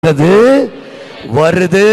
வருது வருது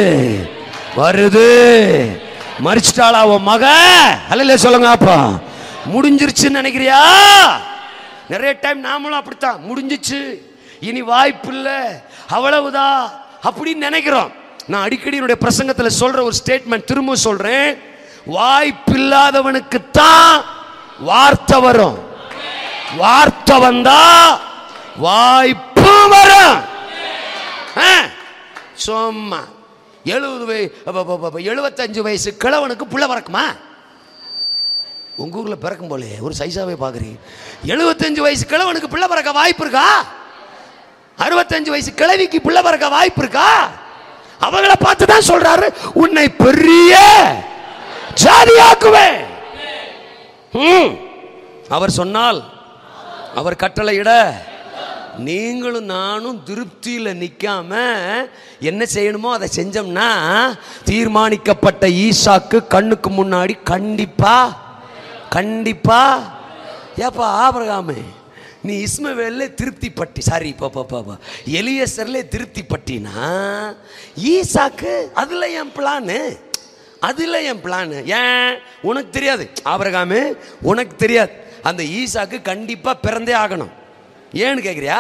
வருது மறிச்சிட்டாளா உன் மக அல்ல சொல்லுங்க அப்பா முடிஞ்சிருச்சுன்னு நினைக்கிறியா நிறைய டைம் நாமளும் அப்படித்தான் முடிஞ்சிச்சு இனி வாய்ப்பு இல்லை அவ்வளவுதான் அப்படின்னு நினைக்கிறோம் நான் அடிக்கடி என்னுடைய பிரசங்கத்தில் சொல்ற ஒரு ஸ்டேட்மெண்ட் திரும்ப சொல்றேன் வாய்ப்பில்லாதவனுக்கு தான் வார்த்தை வரும் வார்த்தை வந்தா வாய்ப்பு வரும் ஆ, சும்மா எழுபது வய அப்ப, அப்ப, அப்ப, எழுபத்தஞ்சு வயசு கிழவனுக்கு புள்ள பிறக்குமா உங்க ஊர்ல பிறக்கும் போலே ஒரு சைஸாவே பாக்குறீங்க எழுபத்தஞ்சு வயசு கிழவனுக்கு பிள்ளை பிறக்க வாய்ப்பு இருக்கா அறுபத்தஞ்சு வயசு கிழவிக்கு பிள்ளை பிறக்க வாய்ப்பு இருக்கா அவங்கள பார்த்து தான் சொல்றாரு உன்னை பெரிய ஜாதியாக்குவேன் ம். அவர் சொன்னால் அவர் கட்டளையிட நீங்களும் நானும் திருப்தியில் நிற்காம என்ன செய்யணுமோ அதை செஞ்சோம்னா தீர்மானிக்கப்பட்ட ஈசாக்கு கண்ணுக்கு முன்னாடி கண்டிப்பா கண்டிப்பா ஏப்பா ஆபரகாமே நீ இஸ்மவேல்ல திருப்தி பட்டி சாரி இப்போ இப்போ எலியசர்ல திருப்தி பட்டினா ஈசாக்கு அதுல என் பிளானு அதுல என் பிளான் ஏன் உனக்கு தெரியாது ஆபரகாமே உனக்கு தெரியாது அந்த ஈசாக்கு கண்டிப்பா பிறந்தே ஆகணும் ஏன்னு கேட்குறியா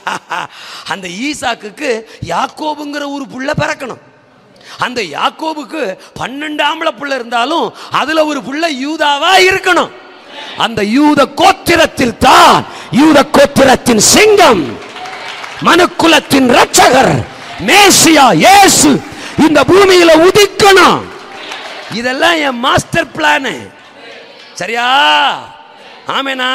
அந்த ஈசாக்குக்கு யாக்கோபுங்கிற ஒரு புள்ள பிறக்கணும் அந்த யாக்கோபுக்கு பன்னெண்டு ஆம்பளை புள்ள இருந்தாலும் அதுல ஒரு புள்ள யூதாவா இருக்கணும் அந்த யூத கோத்திரத்தில் தான் யூத கோத்திரத்தின் சிங்கம் மனுக்குலத்தின் ரட்சகர் மேசியா இயேசு இந்த பூமியில உதிக்கணும் இதெல்லாம் என் மாஸ்டர் பிளானு சரியா ஆமேனா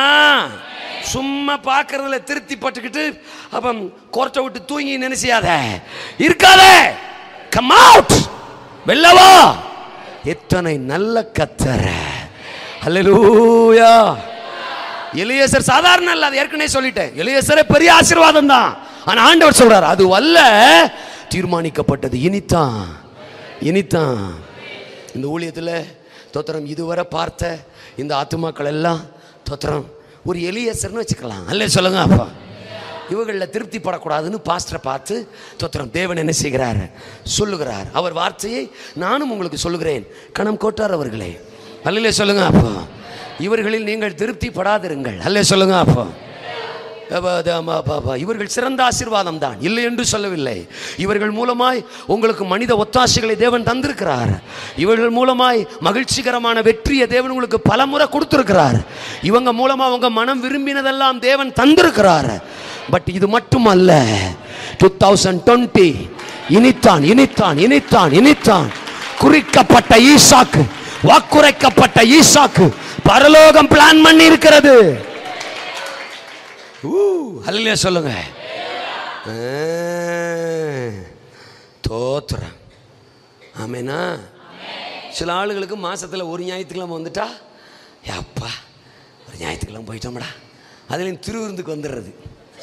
சும்மா பார்க்கறதுல திருப்தி பட்டுக்கிட்டு அப்ப கோர்ட்டை விட்டு தூங்கி நினைச்சியாத இருக்காதே கம் அவுட் வெல்லவா எத்தனை நல்ல கத்தர ஹalleluya எலியேசர் சாதாரண அல்ல அது ஏற்கனவே சொல்லிட்டேன் எலியேசரே பெரிய ஆசீர்வாதம் தான் ஆனா ஆண்டவர் சொல்றார் அது வல்ல தீர்மானிக்கப்பட்டது இனித்தான் இனித்தான் இந்த ஊழியத்தில் தோத்திரம் இதுவரை பார்த்த இந்த ஆத்துமாக்கள் எல்லாம் தோத்திரம் ஒரு எலியேசர்னு வச்சுக்கலாம் அல்ல சொல்லுங்க அப்பா இவங்களில் திருப்தி படக்கூடாதுன்னு பாஸ்டரை பார்த்து தோத்திரம் தேவன் என்ன செய்கிறார் சொல்லுகிறார் அவர் வார்த்தையை நானும் உங்களுக்கு சொல்லுகிறேன் கணம் கோட்டார் அவர்களே அல்லலே சொல்லுங்க அப்பா இவர்களில் நீங்கள் திருப்தி படாதிருங்கள் அல்லே சொல்லுங்க அப்பா அப்ப அது ஆமா, அப்பா, அப்பா. இவர்கள் சிறந்த ஆசீர்வாதம் தான் இல்லை என்று சொல்லவில்லை இவர்கள் மூலமாய் உங்களுக்கு மனித ஒத்தாசைகளை தேவன் தந்திருக்கிறார் இவர்கள் மூலமாய் மகிழ்ச்சிகரமான வெற்றியை தேவன் உங்களுக்கு பலமுறை கொடுத்திருக்கிறார் இவங்க மூலமா உங்க மனம் விரும்பினதெல்லாம் தேவன் தந்திருக்கிறார் பட் இது மட்டும் அல்ல டூ தௌசண்ட் டுவெண்ட்டி இனித்தான் இனித்தான் இனித்தான் இனித்தான் குறிக்கப்பட்ட ஈசாக்கு வாக்குரைக்கப்பட்ட ஈசாக்கு பரலோகம் பிளான் பண்ணி இருக்கிறது அல்லையா சொல்லுங்க ஆ, தோத்துறேன் ஆமேனா சில ஆளுகளுக்கு மாசத்துல ஒரு ஞாயிற்றுக்கிழமை வந்துட்டா அப்பா ஒரு ஞாயிற்றுக்கிழமை போயிட்டோம்டா அதுலேயும் திருவிருந்துக்கு வந்துடுறது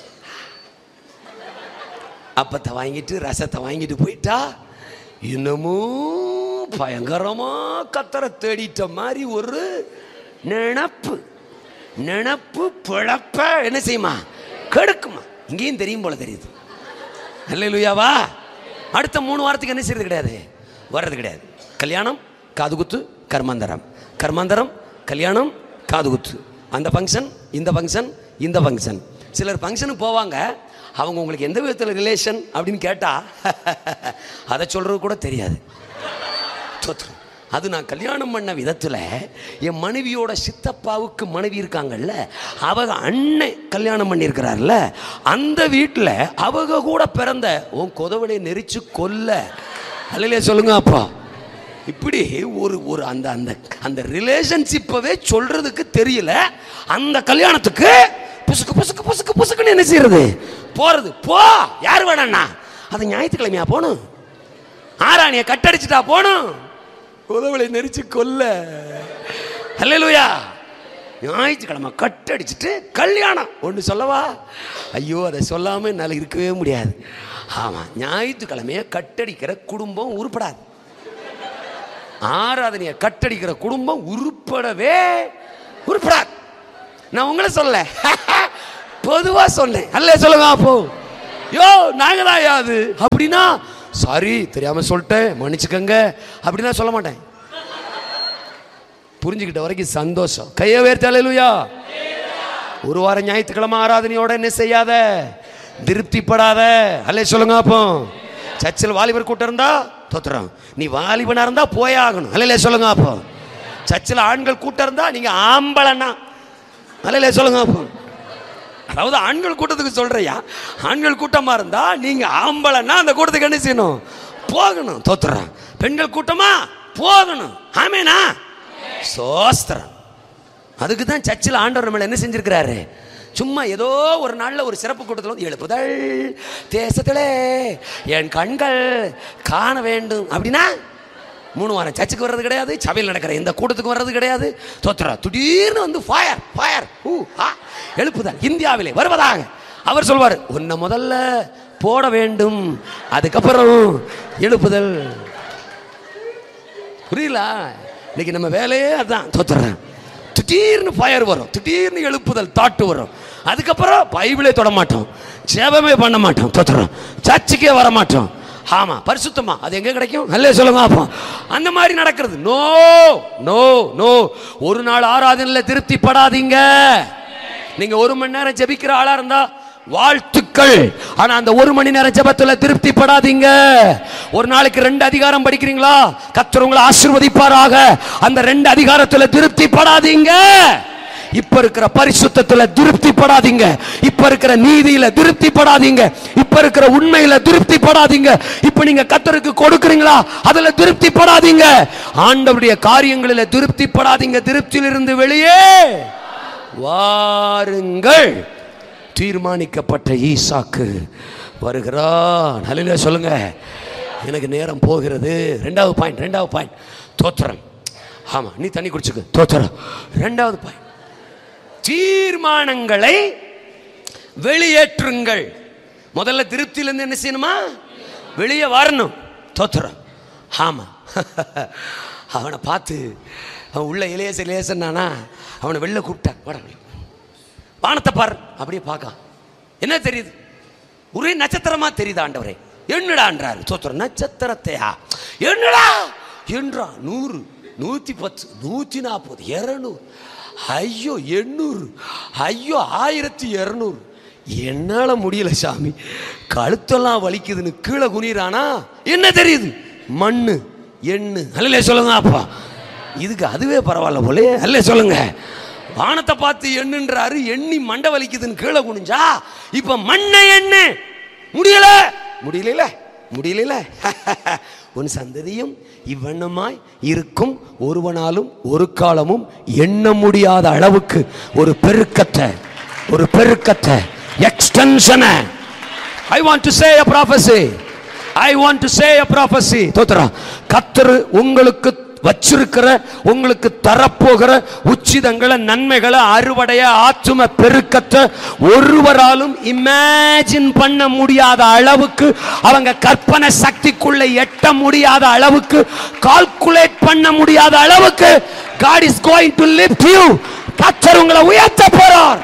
அப்பத்தை வாங்கிட்டு ரசத்தை வாங்கிட்டு போயிட்டா இன்னமும் பயங்கரமா கத்தரை தேடிட்ட மாதிரி ஒரு நினப்பு நினப்பு பிழப்ப என்ன செய்யுமா கெடுக்குமா இங்கேயும் தெரியும் போல தெரியுது அல்லையாவா அடுத்த மூணு வாரத்துக்கு என்ன செய்யறது கிடையாது வர்றது கிடையாது கல்யாணம் காதுகுத்து கர்மாந்தரம் கர்மாந்தரம் கல்யாணம் காதுகுத்து அந்த ஃபங்க்ஷன் இந்த ஃபங்க்ஷன் இந்த ஃபங்க்ஷன் சிலர் ஃபங்க்ஷனுக்கு போவாங்க அவங்க உங்களுக்கு எந்த விதத்தில் ரிலேஷன் அப்படின்னு கேட்டால் அதை சொல்கிறது கூட தெரியாது தோத்துரும் அது நான் கல்யாணம் பண்ண விதத்தில் என் மனைவியோட சித்தப்பாவுக்கு மனைவி இருக்காங்கல்ல அவங்க அண்ணன் கல்யாணம் பண்ணியிருக்கிறார்ல அந்த வீட்டில் அவங்க கூட பிறந்த உன் கொதவனை நெரிச்சு கொல்ல அல்லையா சொல்லுங்க அப்பா இப்படி ஒரு ஒரு அந்த அந்த அந்த ரிலேஷன்ஷிப்பவே சொல்றதுக்கு தெரியல அந்த கல்யாணத்துக்கு புசுக்கு புசுக்கு புசுக்கு புசுக்குன்னு என்ன செய்யறது போறது போ யார் வேணாண்ணா அது ஞாயிற்றுக்கிழமையா போகணும் ஆராணியை கட்டடிச்சுட்டா போகணும் உதவலை நெரிச்சு கொல்ல அல்லேலூயா ஞாயிற்றுக்கிழமை கட்டடிச்சிட்டு கல்யாணம் ஒன்று சொல்லவா ஐயோ அதை சொல்லாமல் என்னால் இருக்கவே முடியாது ஆமாம் ஞாயிற்றுக்கிழமையை கட்டடிக்கிற குடும்பம் உருப்படாது ஆராதனையை கட்டடிக்கிற குடும்பம் உருப்படவே உருப்படாது நான் உங்களை சொல்ல பொதுவா சொன்னேன் அல்ல சொல்லுங்க அப்போ யோ நாங்க தான் அது அப்படின்னா சாரி தெரியாம சொல்லிட்டேன் மன்னிச்சுக்கங்க அப்படின்னா சொல்ல மாட்டேன் புரிஞ்சுக்கிட்ட வரைக்கும் சந்தோஷம் கையை வேர்த்தலையா ஒரு வாரம் ஞாயிற்றுக்கிழமை ஆராதனையோட என்ன செய்யாத திருப்திப்படாத அல்லே சொல்லுங்க அப்போ சர்ச்சில் வாலிபர் கூட்டம் இருந்தா தோத்துறோம் நீ வாலிபனா இருந்தா போயே ஆகணும் அல்லையே சொல்லுங்க அப்போ சர்ச்சில் ஆண்கள் கூட்டம் இருந்தா நீங்க ஆம்பளனா அல்லையே சொல்லுங்க அப்போ அதாவது ஆண்கள் கூட்டத்துக்கு சொல்றியா ஆண்கள் கூட்டமா இருந்தா நீங்க ஆம்பளைன்னா அந்த கூட்டத்துக்கு என்ன செய்யணும் போகணும் தோத்துறேன் பெண்கள் கூட்டமா போகணும் ஆமேனா சோஸ்திரம் அதுக்கு தான் சர்ச்சில் ஆண்டவர் மேல என்ன செஞ்சிருக்கிறாரு சும்மா ஏதோ ஒரு நாள்ல ஒரு சிறப்பு கூட்டத்தில் வந்து எழுப்புதல் தேசத்திலே என் கண்கள் காண வேண்டும் அப்படின்னா மூணு வாரம் சர்ச்சுக்கு வர்றது கிடையாது சபையில் நடக்கிற எந்த கூட்டத்துக்கு வர்றது கிடையாது தோத்துறா திடீர்னு வந்து ஃபயர் ஃபயர் ஊ ஆ எழுப்புதல் இந்தியாவிலே வருவதாக அவர் சொல்வார் உன்னை முதல்ல போட வேண்டும் அதுக்கப்புறம் எழுப்புதல் புரியல இன்னைக்கு நம்ம வேலையே அதான் தோத்துறேன் திடீர்னு ஃபயர் வரும் திடீர்னு எழுப்புதல் தாட்டு வரும் அதுக்கப்புறம் பைபிளே தொட மாட்டோம் சேவமே பண்ண மாட்டோம் தோத்துறோம் சர்ச்சுக்கே வர மாட்டோம் ஆமா பரிசுத்தமா அது எங்க கிடைக்கும் நல்ல சொல்லுங்க அப்போ அந்த மாதிரி நடக்கிறது நோ நோ நோ ஒரு நாள் ஆராதனையில் திருப்திப்படாதீங்க நீங்க ஒரு மணி நேரம் ஜெபிக்கிற ஆளா இருந்தா வாழ்த்துக்கள் ஆனா அந்த ஒரு மணி நேரம் ஜெபத்துல திருப்திப்படாதீங்க ஒரு நாளைக்கு ரெண்டு அதிகாரம் படிக்கிறீங்களா கர்த்தர் உங்களை ஆசீர்வதிப்பாராக அந்த ரெண்டு அதிகாரத்துல திருப்திப்படாதீங்க இப்ப இருக்கிற பரிசுத்தத்துல திருப்திப்படாதீங்க இப்ப இருக்கிற நீதியில திருப்திப்படாதீங்க இப்ப இருக்கிற உண்மையில திருப்திப்படாதீங்க இப்ப நீங்க கத்தருக்கு கொடுக்குறீங்களா அதுல திருப்திப்படாதீங்க ஆண்டவருடைய காரியங்களில திருப்திப்படாதீங்க திருப்தியிலிருந்து வெளியே வாருங்கள் தீர்மானிக்கப்பட்ட ஈசாக்கு வருகிறான் ஹalleluya சொல்லுங்க எனக்கு நேரம் போகிறது ரெண்டாவது பாயிண்ட் ரெண்டாவது பாயிண்ட் தோத்திரம் ஆமா நீ தண்ணி குடிச்சுக்க தோத்திரம் ரெண்டாவது பாயிண்ட் தீர்மானங்களை வெளியேற்றுங்கள் முதல்ல திருப்தியிலேருந்து என்ன செய்யணுமா வெளியே வரணும் தோத்துறோம் ஆமா அவனை பார்த்து அவன் உள்ள இளையச இளையசன்னானா அவனை வெளில கூப்பிட்டான் வாடா வெளிய. வானத்தை பார் அப்படியே பார்க்கான் என்ன தெரியுது ஒரே நட்சத்திரமா தெரியுது ஆண்டவரே என்னடான்றாரு தோத்துறோம் நட்சத்திரத்தையா என்னடா என்றான் நூறு நூற்றி பத்து நூற்றி நாற்பது இரநூறு ஐயோ எண்ணூறு ஐயோ ஆயிரத்தி இரநூறு என்னால் முடியல சாமி கழுத்தெல்லாம் வலிக்குதுன்னு கீழே குனிறானா என்ன தெரியுது மண்ணு எண்ணு அல்ல சொல்லுங்க அப்பா இதுக்கு அதுவே பரவாயில்ல போலே அல்ல சொல்லுங்க வானத்தை பார்த்து எண்ணுன்றாரு எண்ணி மண்டை வலிக்குதுன்னு கீழே குனிஞ்சா இப்ப மண்ணை எண்ணு முடியல முடியல முடியல உன் சந்ததியும் இவ்வண்ணமாய் இருக்கும் ஒருவனாலும் ஒரு காலமும் எண்ண முடியாத அளவுக்கு ஒரு பெருக்கத்தை ஒரு பெருக்கத்தை எக்ஸ்டென்ஷனை I want to say a prophecy I want to say a prophecy தோத்துறா கத்தர் உங்களுக்கு வச்சிருக்கிற உங்களுக்கு தரப்போகிற உச்சிதங்களை நன்மைகளை அறுவடைய ஆற்றும பெருக்கத்தை ஒருவராலும் இமேஜின் பண்ண முடியாத அளவுக்கு அவங்க கற்பனை சக்திக்குள்ள எட்ட முடியாத அளவுக்கு கால்குலேட் பண்ண முடியாத அளவுக்கு God is going to lift you கத்தர் உங்களை உயர்த்த போறார்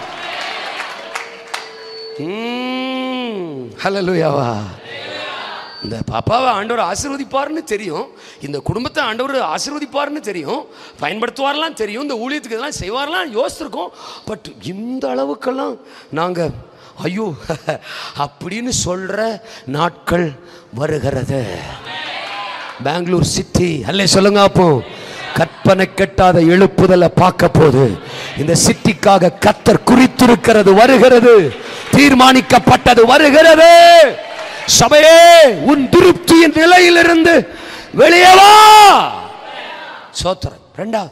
ஹலலுயாவா இந்த பாப்பாவை ஆண்டவர் ஆசீர்வதிப்பார்னு தெரியும் இந்த குடும்பத்தை ஆண்டவர் ஆசீர்வதிப்பார்னு தெரியும் பயன்படுத்துவார்லாம் தெரியும் இந்த ஊழியத்துக்கு இதெல்லாம் செய்வார்லாம் யோசிச்சிருக்கோம் பட் இந்த அளவுக்கெல்லாம் நாங்கள் ஐயோ அப்படின்னு சொல்கிற நாட்கள் வருகிறது பெங்களூர் சிட்டி அல்லே சொல்லுங்க அப்போ கற்பனை கெட்டாத எழுப்புதலை பார்க்க போது இந்த சிட்டிக்காக கத்தர் குறித்திருக்கிறது வருகிறது தீர்மானிக்கப்பட்டது வருகிறது சபையே உன் திருப்தியின் நிலையிலிருந்து வெளியே வா சோத்திரம் ரெண்டாவது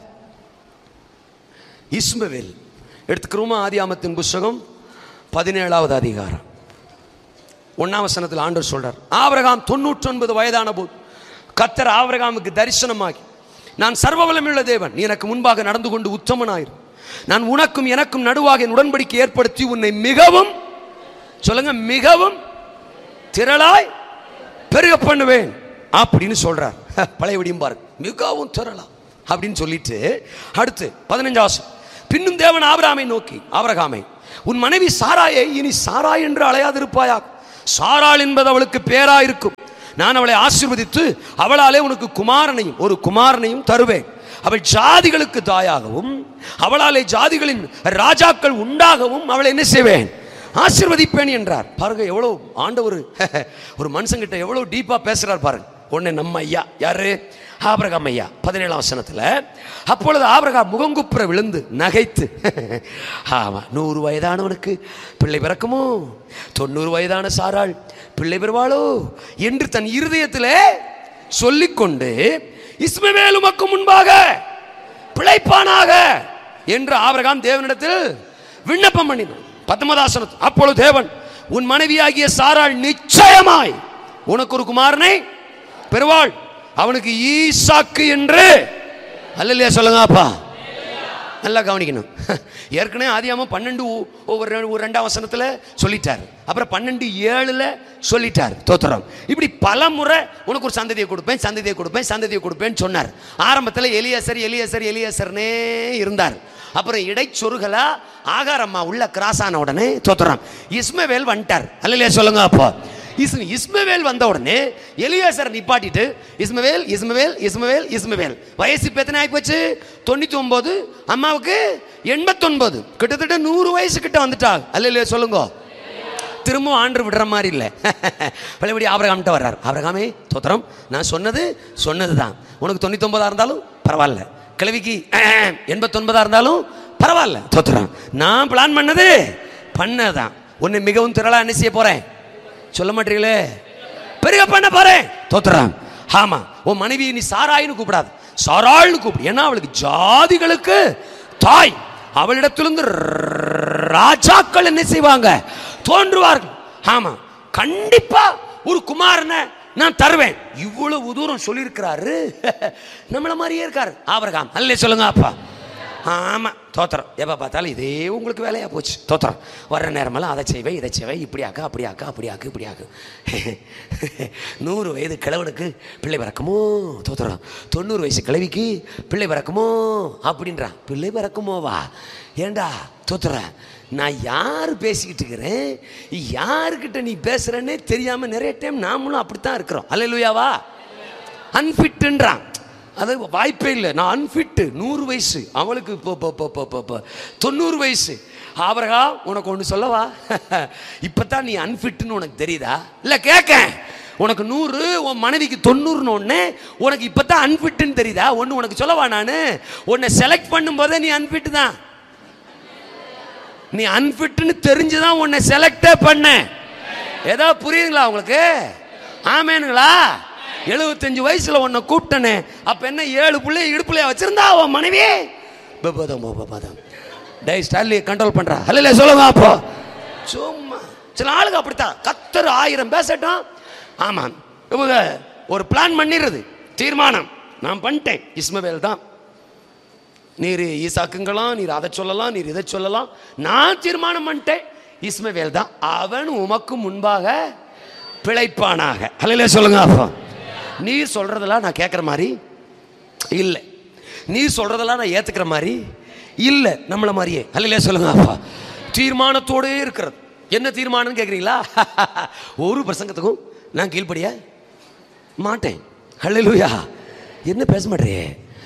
இஸ்மவேல் எடுத்துக்கிறோமா ஆதியாமத்தின் புஸ்தகம் பதினேழாவது அதிகாரம் ஒன்னாம் வசனத்தில் ஆண்டவர் சொல்றார் ஆபிரகாம் தொண்ணூற்றொன்பது வயதான போது கத்தர் ஆபிரகாமுக்கு தரிசனமாகி நான் சர்வவலமுள்ள தேவன் நீ எனக்கு முன்பாக நடந்து கொண்டு உத்தமனாயிரு நான் உனக்கும் எனக்கும் நடுவாக என் உடன்படிக்கை ஏற்படுத்தி உன்னை மிகவும் சொல்லுங்க மிகவும் திரளாய் பெருக பண்ணுவேன் அப்படின்னு சொல்றார் பழைய விடியும் பாருங்க மிகவும் திரளா அப்படின்னு சொல்லிட்டு அடுத்து பதினஞ்சாம் வருஷம் பின்னும் தேவன் ஆபிரகாமை நோக்கி ஆபிரகாமை உன் மனைவி சாராயை இனி சாராய் என்று அலையாதிருப்பாயா சாராள் என்பது அவளுக்கு பேரா இருக்கும் நான் அவளை ஆசீர்வதித்து அவளாலே உனக்கு குமாரனையும் ஒரு குமாரனையும் தருவேன் அவள் ஜாதிகளுக்கு தாயாகவும் அவளாலே ஜாதிகளின் ராஜாக்கள் உண்டாகவும் அவளை என்ன செய்வேன் ஆசீர்வதிப்பேன் என்றார் பாருங்க எவ்வளோ ஆண்டவர் ஒரு மனுஷங்கிட்ட எவ்வளோ டீப்பா பேசுறார் பாருங்க ஒன்று நம்ம ஐயா யாரு ஆபிரகாம் ஐயா பதினேழாம் வசனத்தில் அப்பொழுது ஆபிரகாம் முகங்குப்புற விழுந்து நகைத்து ஆமா நூறு வயதானவனுக்கு பிள்ளை பிறக்குமோ தொண்ணூறு வயதான சாராள் பிள்ளை பெறுவாளோ என்று தன் இருதயத்திலே சொல்லிக்கொண்டு இஸ்மவேல் உமக்கு முன்பாக பிழைப்பானாக என்று ஆபிரகாம் தேவனிடத்தில் விண்ணப்பம் பண்ணினான் பத்தொன்பதாசனத்து அப்பொழுது தேவன் உன் மனைவியாகிய சாராள் நிச்சயமாய் உனக்கு ஒரு குமாரனை பெறுவாள் அவனுக்கு ஈசாக்கு என்று அல்லையா சொல்லுங்க அப்பா நல்லா கவனிக்கணும் ஏற்கனவே ஆதியாம பன்னெண்டு ஒ- ஒவ்வொரு ரெ- ஒரு ரெண்டாம் வசனத்தில் சொல்லிட்டார் அப்புறம் பன்னெண்டு ஏழில் சொல்லிட்டார் தோத்திரம் இப்படி பல முறை உனக்கு ஒரு சந்ததியை கொடுப்பேன் சந்ததியை கொடுப்பேன் சந்ததியை கொடுப்பேன்னு சொன்னார் ஆரம்பத்தில் எலியசர் எலியசர் எலியசர்னே இருந்தார் அப்புறம் இடைச்சொருகலா ஆகாரம்மா உள்ள கிராஸ் ஆன உடனே தோத்துறான் இஸ்மவேல் வந்துட்டார் அல்லையா சொல்லுங்க அப்போ இஸ் இஸ்மவேல் வந்த உடனே எலியாசர் நிப்பாட்டிட்டு இஸ்மவேல் இஸ்மவேல் இஸ்மவேல் இஸ்மவேல் வயசு இப்போ எத்தனை ஆகிப்போச்சு தொண்ணூற்றி ஒம்பது அம்மாவுக்கு எண்பத்தொன்பது கிட்டத்தட்ட நூறு வயசு கிட்ட வந்துட்டாங்க அல்ல இல்லையா சொல்லுங்க திரும்பவும் ஆண்டு விடுற மாதிரி இல்லை பழையபடி ஆபரகாம்கிட்ட வர்றார் ஆபரகாமே தோத்திரம் நான் சொன்னது சொன்னது தான் உனக்கு தொண்ணூத்தொம்பதாக இருந்தாலும் பரவாயில்ல கிழவிக்கு எண்பத்தொன்பதாக இருந்தாலும் பரவாயில்ல தோத்திரம் நான் பிளான் பண்ணது பண்ணதான் உன்னை மிகவும் திரளா என்ன செய்ய போறேன் சொல்ல மாட்டீங்களே பெரிய பண்ண போறேன் தோத்துறான் ஆமா உன் மனைவி நீ சாராயின்னு கூப்பிடாது சாராள்னு கூப்பிடு ஏன்னா அவளுக்கு ஜாதிகளுக்கு தாய் அவளிடத்திலிருந்து ராஜாக்கள் என்ன செய்வாங்க தோன்றுவார்கள் ஆமா கண்டிப்பா ஒரு குமாரனை நான் தருவேன் இவ்வளவு தூரம் சொல்லியிருக்கிறாரு நம்மள மாதிரியே இருக்காரு ஆபரகாம் அல்ல சொல்லுங்க அப்பா ஆமாம் தோத்திரம் எப்போ பார்த்தாலும் இதே உங்களுக்கு வேலையாக போச்சு தோத்திரம் வர்ற நேரமெல்லாம் அதை செய்வேன் இதை செய்வேன் இப்படி ஆக்க அப்படி ஆக்க அப்படி ஆக்கு இப்படி ஆக்கு நூறு வயது கிழவனுக்கு பிள்ளை பிறக்குமோ தோத்திரம் தொண்ணூறு வயசு கிழவிக்கு பிள்ளை பிறக்குமோ அப்படின்றான் பிள்ளை பிறக்குமோவா ஏண்டா தோத்துறேன் நான் யார் பேசிக்கிட்டு இருக்கிறேன் யாருக்கிட்ட நீ பேசுகிறேன்னே தெரியாமல் நிறைய டைம் நாமளும் அப்படித்தான் இருக்கிறோம் அல்லையாவா அன்ஃபிட்டுன்றான் அது வாய்ப்பே இல்லை நான் அன்ஃபிட்டு நூறு வயசு அவளுக்கு இப்போ இப்போ இப்போ இப்போ இப்போ இப்போ தொண்ணூறு வயசு ஆபரகா உனக்கு ஒன்று சொல்லவா இப்போ தான் நீ அன்ஃபிட்டுன்னு உனக்கு தெரியுதா இல்லை கேட்கேன் உனக்கு நூறு உன் மனைவிக்கு தொண்ணூறுன்னு ஒன்று உனக்கு இப்போ தான் அன்ஃபிட்டுன்னு தெரியுதா ஒன்று உனக்கு சொல்லவா நான் உன்னை செலக்ட் பண்ணும்போதே நீ அன்ஃபிட்டு தான் நீ அன்ஃபிட்னு தெரிஞ்சு தான் உன்னை செலக்டே பண்ண ஏதோ புரியுதுங்களா உங்களுக்கு ஆமேனுங்களா எழுபத்தஞ்சு வயசுல உன்னை கூப்பிட்டனே அப்ப என்ன ஏழு பிள்ளைய இடுப்புலையா வச்சிருந்தா அவன் மனைவி பபதம் பபதம் டை ஸ்டாலி கண்ட்ரோல் பண்றா அல்ல சொல்லுங்க அப்போ சும்மா சில ஆளுங்க அப்படித்தான் கத்தர் ஆயிரம் பேசட்டும் ஆமாம் இவங்க ஒரு பிளான் பண்ணிடுறது தீர்மானம் நான் பண்ணிட்டேன் இஸ்மவேல் தான் நீர் ஈசாக்குங்களாம் நீர் அதை சொல்லலாம் நீர் இதை சொல்லலாம் நான் தீர்மானம் பண்ணிட்டேன் இஸ்மவேல் தான் அவன் உமக்கு முன்பாக பிழைப்பானாக அல்ல சொல்லுங்க அப்போ நீர் சொல்றதெல்லாம் நான் கேட்குற மாதிரி இல்லை நீர் சொல்றதெல்லாம் நான் ஏத்துக்கிற மாதிரி இல்லை நம்மள மாதிரியே அல்ல சொல்லுங்க அப்பா தீர்மானத்தோடே இருக்கிறது என்ன தீர்மானம்னு கேட்குறீங்களா ஒரு பிரசங்கத்துக்கும் நான் கீழ்ப்படிய மாட்டேன் ஹalleluya என்ன பேச மாட்டே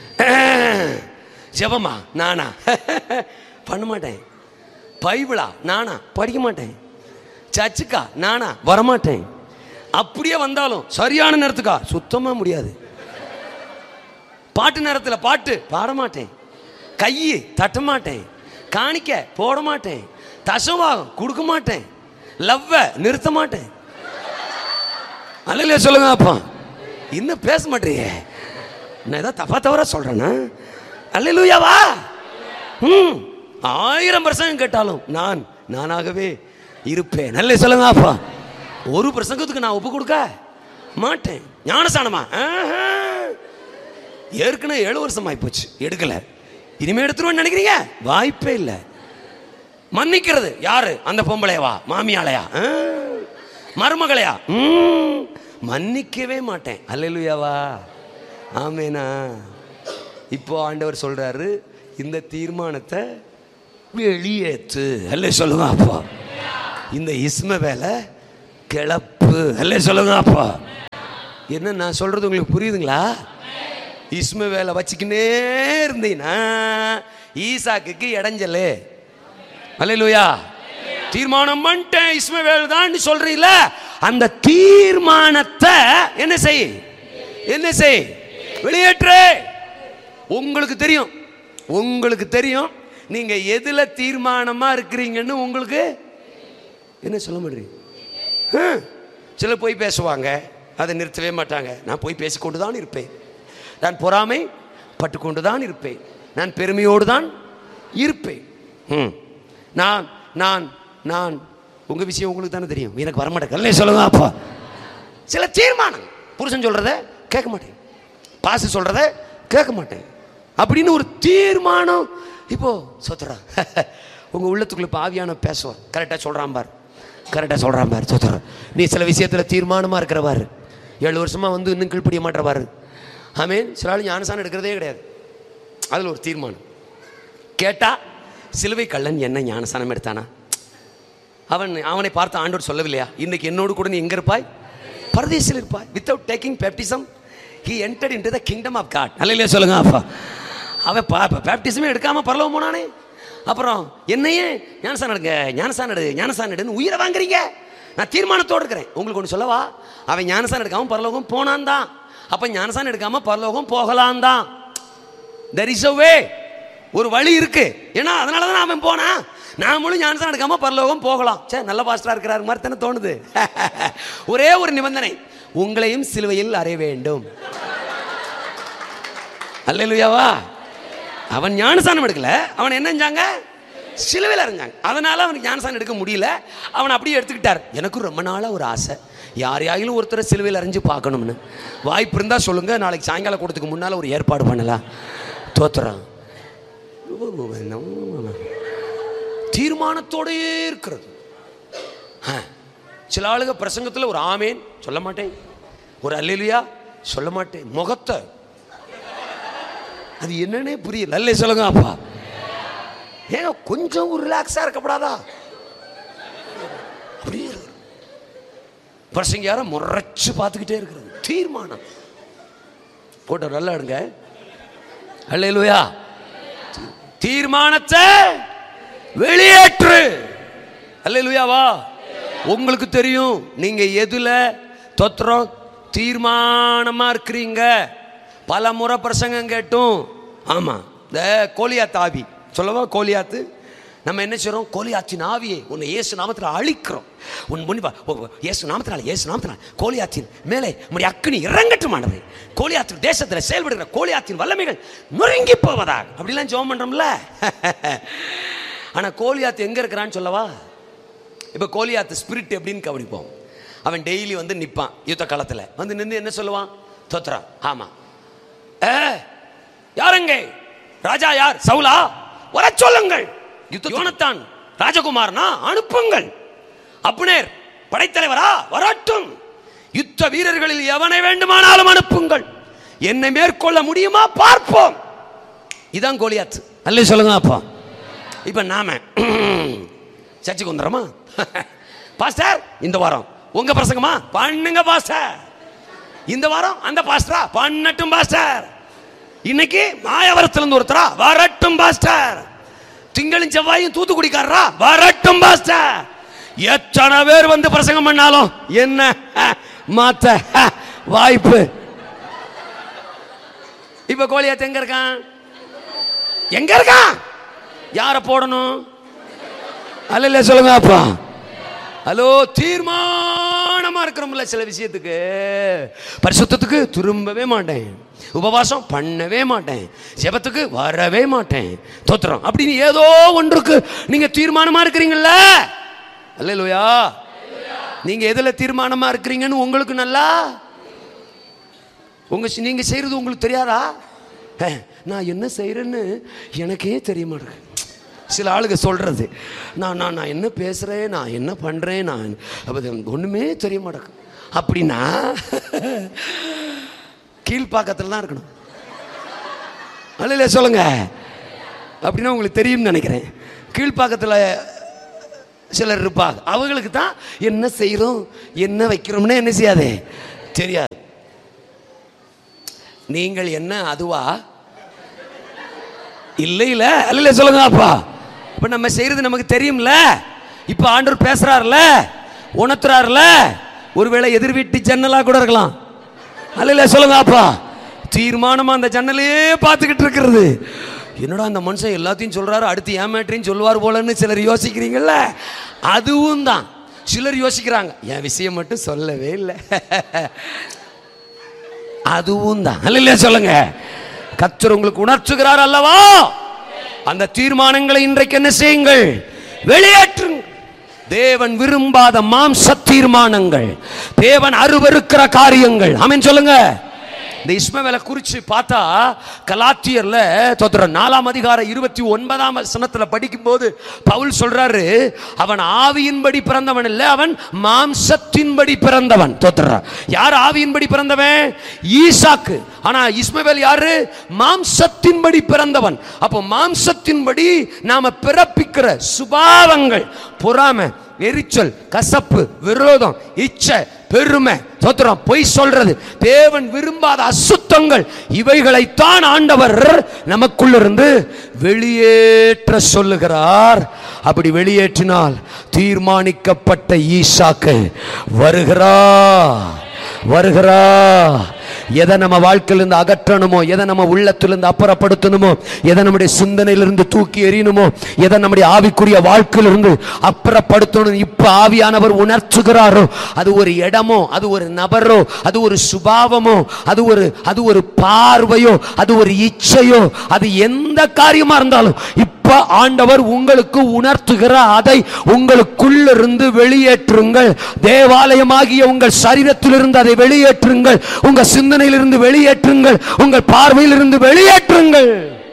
ஜெபமா நானா பண்ண மாட்டேன் பைபிளா நானா படிக்க மாட்டேன் சர்ச்சுக்கா நானா வரமாட்டேன் அப்படியே வந்தாலும் சரியான நேரத்துக்கா சுத்தமா முடியாது பாட்டு நேரத்தில் பாட்டு பாட மாட்டேன் கையை தட்ட மாட்டேன் காணிக்க போட மாட்டேன் தசவாகம் கொடுக்க மாட்டேன் லவ்வை நிறுத்த மாட்டேன் அல்லையா சொல்லுங்க அப்பா இன்னும் பேச மாட்டேறியே நான் ஏதோ தப்பா தவறா சொல்றேன்னா அல்லையாவா ம் ஆயிரம் பிரசங்கம் கேட்டாலும் நான் நானாகவே இருப்பேன் நல்ல சொல்லுங்க அப்பா ஒரு பிரசங்கத்துக்கு நான் ஒப்பு கொடுக்க மாட்டேன் ஞானசானமா ஆஹா. ஏற்கனவே ஏழு வருஷம் ஆயிப்போச்சு எடுக்கல இனிமே எடுத்துருவேன்னு நினைக்கிறீங்க வாய்ப்பே இல்லை மன்னிக்கிறது யாரு அந்த பொம்பளையவா மாமியாளையா ஆ. மருமகளையா ம். மன்னிக்கவே மாட்டேன் அல்லேலூயாவா ஆமேனா இப்போ ஆண்டவர் சொல்றாரு இந்த தீர்மானத்தை வெளியேத்து அல்ல சொல்லுங்க அப்போ இந்த இஸ்ம வேலை கிளப்பு அல்ல சொல்லுங்க அப்பா என்ன நான் சொல்றது உங்களுக்கு புரியுதுங்களா இஸ்மவேலை வச்சுக்கினே இருந்தீங்கன்னா ஈசாக்குக்கு இடைஞ்சல் அல்லேலூயா தீர்மானம் பண்ணிட்டேன் இஸ்மவேல் தான் சொல்றீல அந்த தீர்மானத்தை என்ன செய் என்ன செய் வெளியேற்று உங்களுக்கு தெரியும் உங்களுக்கு தெரியும் நீங்க எதுல தீர்மானமா இருக்கிறீங்கன்னு உங்களுக்கு என்ன சொல்ல மாட்டேங்க ஹம். சிலர் போய் பேசுவாங்க அதை நிறுத்தவே மாட்டாங்க நான் போய் பேசிக்கொண்டு தான் இருப்பேன் நான் பொறாமை பட்டுக்கொண்டு தான் இருப்பேன் நான் பெருமையோடு தான் இருப்பேன் ம். நான் நான் நான் உங்க விஷயம் உங்களுக்கு தானே தெரியும் எனக்கு வரமாட்டேங்கல்ல சொல்லுங்க அப்பா சில தீர்மானம் புருஷன் சொல்றத கேட்க மாட்டேன் பாசு சொல்றத கேட்க மாட்டேன் அப்படின்னு ஒரு தீர்மானம் இப்போ சொத்துறா உங்க உள்ளத்துக்குள்ள இப்போ ஆவியான பேசுவார் கரெக்டாக சொல்றான் பார் கரெக்டாக சொல்றான் பார் சொத்துறா நீ சில விஷயத்துல தீர்மானமா இருக்கிறவாரு ஏழு வருஷமா வந்து இன்னும் கீழ்ப்படிய மாட்டவாரு ஆமீன் சில ஆள் ஞானசானம் எடுக்கிறதே கிடையாது அதில் ஒரு தீர்மானம் கேட்டா சிலுவை கள்ளன் என்ன ஞானசானம் எடுத்தானா அவன் அவனை பார்த்து ஆண்டோர் சொல்லவில்லையா இன்னைக்கு என்னோடு கூட நீ எங்க இருப்பாய் பரதேசில் இருப்பாய் without taking baptism he entered into the kingdom of God அல்லையா சொல்லுங்க அப்பா அவன் பா பேப்டிசமே எடுக்காம பரலவம் போனானே அப்புறம் என்னையே ஞானசான் எடுங்க ஞானசான் எடு ஞானசான் எடுன்னு உயிரை வாங்குறீங்க நான் தீர்மானத்தோடு இருக்கிறேன் உங்களுக்கு ஒன்று சொல்லவா அவன் ஞானசான் எடுக்காம பரலோகம் போனான் தான் அப்போ ஞானசான் எடுக்காம பரலோகம் போகலாம் தான் தெர் இஸ் வே ஒரு வழி இருக்கு ஏன்னா அதனால தான் அவன் போனான் நாமளும் ஞானசானம் எடுக்காம பரலோகம் போகலாம் சே நல்ல பாஸ்டரா இருக்கிறாரு மாதிரி தானே தோணுது ஒரே ஒரு நிபந்தனை உங்களையும் சிலுவையில் அறைய வேண்டும் அல்லேலூயாவா அவன் ஞானசானம் எடுக்கல அவன் என்ன செஞ்சாங்க சிலுவையில் அரைஞ்சாங்க அதனால அவனுக்கு ஞானசானம் எடுக்க முடியல அவன் அப்படியே எடுத்துக்கிட்டார் எனக்கும் ரொம்ப நாளாக ஒரு ஆசை யாரையாயிலும் ஒருத்தரை சிலுவையில் அரைஞ்சு பார்க்கணும்னு வாய்ப்பு இருந்தால் சொல்லுங்க நாளைக்கு சாயங்காலம் கூடத்துக்கு முன்னால் ஒரு ஏற்பாடு பண்ணலாம் தோத்துறான் தீர்மானத்தோடயே இருக்கிறது ஆ. சில ஆளுங்க பிரசங்கத்தில் ஒரு ஆமேன் சொல்ல மாட்டேன் ஒரு அல்லேலுயா சொல்ல மாட்டேன் முகத்தை அது என்னன்னே புரியல அல்லே சொல்லுங்க அப்பா ஏங்க கொஞ்சம் ஒரு ரிலாக்ஸா இருக்கப்படாதா அப்படியே இருக்கு. பிரசங்க யார முறைச்சு பார்த்துக்கிட்டே இருக்கிறது தீர்மானம் போட்டோ நல்லா எடுங்க அல்லேலுயா தீர்மானத்தை வெளியேற்று அல்லேலுயாவா உங்களுக்கு தெரியும் நீங்க எதுல தொத்திரம் தீர்மானமா இருக்கிறீங்க பல முறை பிரசங்கம் கேட்டும் ஆமா இந்த கோலியாத்து ஆவி சொல்லவா கோலியாத்து நம்ம என்ன செய்றோம் கோலியாத்தின் ஆவியை உன்னை இயேசு நாமத்தில் அழிக்கிறோம் உன் முன்பா இயேசு நாமத்தினால இயேசு நாமத்தினால கோலியாத்தின் மேலே உம்முடைய அக்கினி இறங்கட்டும் ஆண்டவரே கோலியாத்து தேசத்தில் செயல்படுகிற கோலியாத்தின் வல்லமைகள் நொறுங்கி போவதாக அப்படிலாம் ஜெபம் பண்றோம்ல ஆனா கோலியாத்து எங்க இருக்கிறான்னு சொல்லவா இப்போ கோலியாத்து ஸ்பிரிட் எப்படின்னு கவனிப்போம் அவன் டெய்லி வந்து நிற்பான் யுத்த காலத்தில் வந்து நின்று என்ன சொல்லுவான் தோத்துறான் ஆமா ஏ யாருங்க ராஜா யார் சவுலா வர சொல்லுங்கள் யுத்த யோனத்தான் ராஜகுமாரனா அனுப்புங்கள் அப்னேர் படைத்தலைவரா வரட்டும் யுத்த வீரர்களில் எவனை வேண்டுமானாலும் அனுப்புங்கள் என்னை மேற்கொள்ள முடியுமா பார்ப்போம் இதான் கோலியாத்து அல்ல சொல்லுங்க அப்பா இப்போ நாம சர்ச்சுக்கு வந்துடுறோமா பாஸ்டர் இந்த வாரம் உங்க பிரசங்கமா பண்ணுங்க பாஸ்டர் இந்த வாரம் அந்த பாஸ்டரா பண்ணட்டும் பாஸ்டர் இன்னைக்கு மாயவரத்துல இருந்து ஒருத்தரா வரட்டும் பாஸ்டர் திங்களும் செவ்வாயும் தூத்துக்குடிக்காரரா வரட்டும் பாஸ்டர் எத்தனை பேர் வந்து பிரசங்கம் பண்ணாலும் என்ன மாத்த வாய்ப்பு இப்ப கோலியாத்து எங்க இருக்கான் எங்க இருக்கான் யார போடணும் அல்ல சொல்லுங்க அப்பா ஹலோ தீர்மானமா இருக்கிறோம்ல சில விஷயத்துக்கு பரிசுத்தத்துக்கு திரும்பவே மாட்டேன் உபவாசம் பண்ணவே மாட்டேன் ஜெபத்துக்கு வரவே மாட்டேன் தோத்துறோம் அப்படின்னு ஏதோ ஒன்றுக்கு நீங்க தீர்மானமா இருக்கிறீங்கல்ல அல்ல நீங்க எதுல தீர்மானமா இருக்கிறீங்கன்னு உங்களுக்கு நல்லா உங்க நீங்க செய்யறது உங்களுக்கு தெரியாதா ஹே, நான் என்ன செய்யறேன்னு எனக்கே தெரிய மாட்டேங்குது சில ஆளுங்க சொல்றது நான் நான் நான் என்ன பேசுறேன் நான் என்ன பண்றேன் நான் அப்ப இது ஒண்ணுமே தெரிய மாட்டேங்குது அப்படின்னா கீழ்ப்பாக்கத்தில் தான் இருக்கணும் அல்ல சொல்லுங்க அப்படின்னா உங்களுக்கு தெரியும்னு நினைக்கிறேன் கீழ்ப்பாக்கத்தில் சிலர் இருப்பாங்க அவங்களுக்கு தான் என்ன செய்கிறோம் என்ன வைக்கிறோம்னு என்ன செய்யாது தெரியாது நீங்கள் என்ன அதுவா இல்லை இல்ல இல்ல சொல்லுங்க அப்பா இப்ப நம்ம செய்யறது நமக்கு தெரியும்ல இப்ப ஆண்டவர் பேசுறாருல உணர்த்துறாருல ஒருவேளை எதிர் வீட்டு ஜன்னலா கூட இருக்கலாம் அல்ல இல்ல சொல்லுங்க அப்பா தீர்மானமா அந்த ஜன்னலையே பார்த்துக்கிட்டு இருக்கிறது என்னடா அந்த மனுஷன் எல்லாத்தையும் சொல்றாரு அடுத்து ஏமாற்றின்னு சொல்லுவார் போலன்னு சிலர் யோசிக்கிறீங்கல்ல அதுவும் தான் சிலர் யோசிக்கிறாங்க என் விஷயம் மட்டும் சொல்லவே இல்லை அதுவும் தான் இல்லையா சொல்லுங்க கர்த்தர் உங்களுக்கு உணர்த்துகிறார் அல்லவா அந்த தீர்மானங்களை இன்றைக்கு என்ன செய்யுங்கள் வெளியேற்றுங்கள் தேவன் விரும்பாத மாம்ச தீர்மானங்கள் தேவன் அருவருக்கிற காரியங்கள் ஆமென் சொல்லுங்க இந்த இஸ்மவேலை குறித்து பார்த்தா கலாத்தியர்ல தோத்துற நாலாம் அதிகாரம் இருபத்தி ஒன்பதாம் வசனத்துல படிக்கும்போது பவுல் சொல்றாரு அவன் ஆவியின்படி பிறந்தவன் இல்லை அவன் மாம்சத்தின்படி பிறந்தவன் தோத்துற யார் ஆவியின்படி பிறந்தவன் ஈசாக்கு ஆனா இஸ்மவேல் யாரு மாம்சத்தின்படி பிறந்தவன் அப்போ மாம்சத்தின்படி நாம பிறப்பிக்கிற சுபாவங்கள் பொறாமை எரிச்சல் கசப்பு விரோதம் இச்சை பெருமை சோத்திரம் பொய் சொல்றது தேவன் விரும்பாத அசுத்தங்கள் இவைகளைத்தான் ஆண்டவர் நமக்குள்ளிருந்து வெளியேற்ற சொல்லுகிறார் அப்படி வெளியேற்றினால் தீர்மானிக்கப்பட்ட ஈசாக்கு வருகிறா வருகிறா எதை நம்ம வாழ்க்கையிலிருந்து அகற்றணுமோ எதை நம்ம உள்ளத்திலிருந்து அப்புறப்படுத்தணுமோ எதை நம்முடைய சிந்தனையிலிருந்து தூக்கி எறியணுமோ எதை நம்முடைய ஆவிக்குரிய வாழ்க்கையிலிருந்து அப்புறப்படுத்தணும் இப்ப ஆவியானவர் உணர்த்துகிறாரோ அது ஒரு இடமோ அது ஒரு நபரோ அது ஒரு சுபாவமோ அது ஒரு அது ஒரு பார்வையோ அது ஒரு இச்சையோ அது எந்த காரியமா இருந்தாலும் இப்ப ஆண்டவர் உங்களுக்கு உணர்த்துகிற அதை உங்களுக்குள்ளிருந்து வெளியேற்றுங்கள் தேவாலயமாகிய உங்கள் சரீரத்திலிருந்து அதை வெளியேற்றுங்கள் உங்க சிந்தனையிலிருந்து வெளியேற்றுங்கள் உங்கள் பார்வையிலிருந்து வெளியேற்றுங்கள்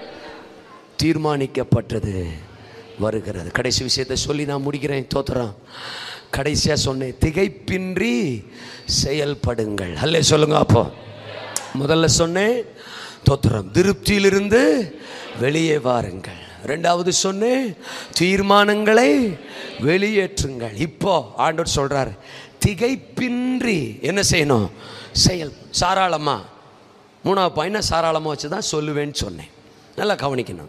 தீர்மானிக்கப்பட்டது வருகிறது கடைசி விஷயத்தை சொல்லி நான் முடிக்கிறேன் தோத்துறான் கடைசியா சொன்னேன் திகைப்பின்றி செயல்படுங்கள் அல்லே சொல்லுங்க அப்போ முதல்ல சொன்னேன் தோத்திரம் திருப்தியிலிருந்து வெளியே வாருங்கள் ரெண்டாவது சொன்னேன் தீர்மானங்களை வெளியேற்றுங்கள் இப்போ ஆண்டவர் சொல்றாரு திகைப்பின்றி என்ன செய்யணும் செயல் சாராளமா மூணாவது பையனை சாராளமாக வச்சு தான் சொல்லுவேன்னு சொன்னேன் நல்லா கவனிக்கணும்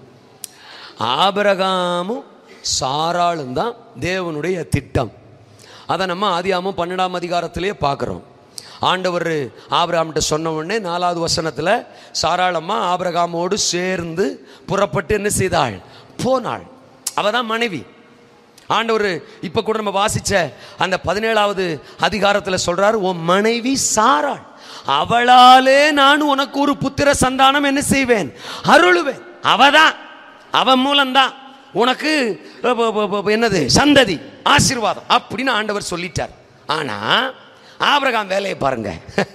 ஆபரகாமும் சாராளும் தான் தேவனுடைய திட்டம் அதை நம்ம ஆதியாமம் பன்னெண்டாம் அதிகாரத்திலேயே பார்க்குறோம் ஆண்டவர் ஆபிரகாம்கிட்ட சொன்ன உடனே நாலாவது வசனத்தில் சாராளம்மா ஆபிரகாமோடு சேர்ந்து புறப்பட்டு என்ன செய்தாள் போனாள் அவ தான் மனைவி ஆண்டவர் இப்போ கூட நம்ம வாசிச்ச அந்த பதினேழாவது அதிகாரத்தில் சொல்றாரு உன் மனைவி சாராள் அவளாலே நான் உனக்கு ஒரு புத்திர சந்தானம் என்ன செய்வேன் அருளுவேன் அவதான் அவன் மூலம்தான் உனக்கு அ, ப, ப, ப, என்னது சந்ததி ஆசீர்வாதம் அப்படின்னு ஆண்டவர் சொல்லிட்டார் ஆனா ஆபிரகாம் வேலையை பாருங்க